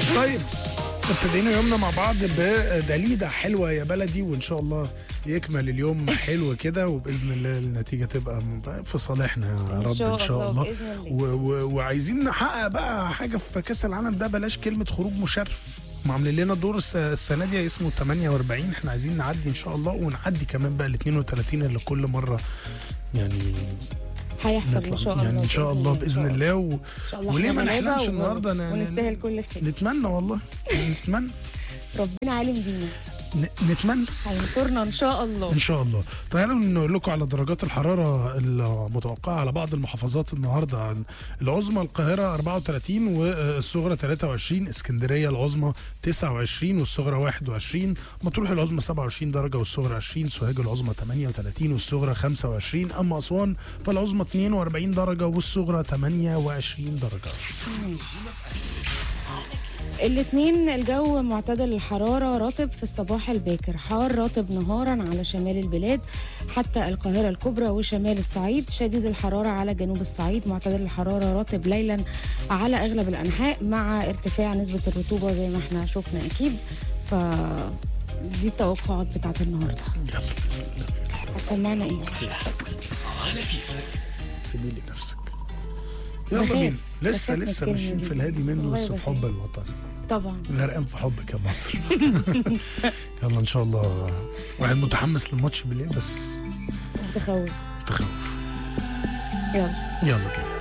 طيب ابتدينا يومنا مع بعض بدليدة حلوة يا بلدي وإن شاء الله يكمل اليوم حلو كده وبإذن الله النتيجة تبقى في صالحنا يا رب شاء إن شاء الله، الله بإذن الله. و و وعايزين نحقق بقى حاجة في كأس العالم ده بلاش كلمة خروج مشرف هم عاملين لنا دور الس- السنة دي اسمه 48 احنا عايزين نعدي إن شاء الله ونعدي كمان بقى ال 32 اللي كل مرة يعني هيحصل نطلع ان شاء الله يعني إن شاء الله بإذن الله و... ان شاء الله وليه ما إحنا غلابة نحلمش و- النهارده ن- ونستاهل كل خير نتمنى والله نتمنى ربنا عالم بينا ن- نتمنى هينصرنا ان شاء الله ان شاء الله تعالوا نقول لكم على درجات الحراره المتوقعه على بعض المحافظات النهارده عن العظمى القاهره 34 والصغرى 23 اسكندريه العظمى 29 والصغرى 21 مطروح العظمى 27 درجه والصغرى 20 سوهاج العظمى 38 والصغرى 25 اما اسوان فالعظمى 42 درجه والصغرى 28 درجه الاثنين الجو معتدل الحرارة رطب في الصباح الباكر حار رطب نهارا على شمال البلاد حتى القاهرة الكبرى وشمال الصعيد شديد الحرارة على جنوب الصعيد معتدل الحرارة رطب ليلا على أغلب الأنحاء مع ارتفاع نسبة الرطوبة زي ما احنا شفنا أكيد ف دي التوقعات بتاعت النهارده يلا باذن الله هتسمعنا ايه؟ سيبي لي نفسك يلا بخاف. بينا لسه بخاف من لسه الكلمة ماشيين دي. في الهادي منه والله بس في حب بخاف. الوطن طبعا غرقان في حبك يا مصر يلا ان شاء الله واحد متحمس للماتش بالليل بس متخوف تخوف يلا يلا بينا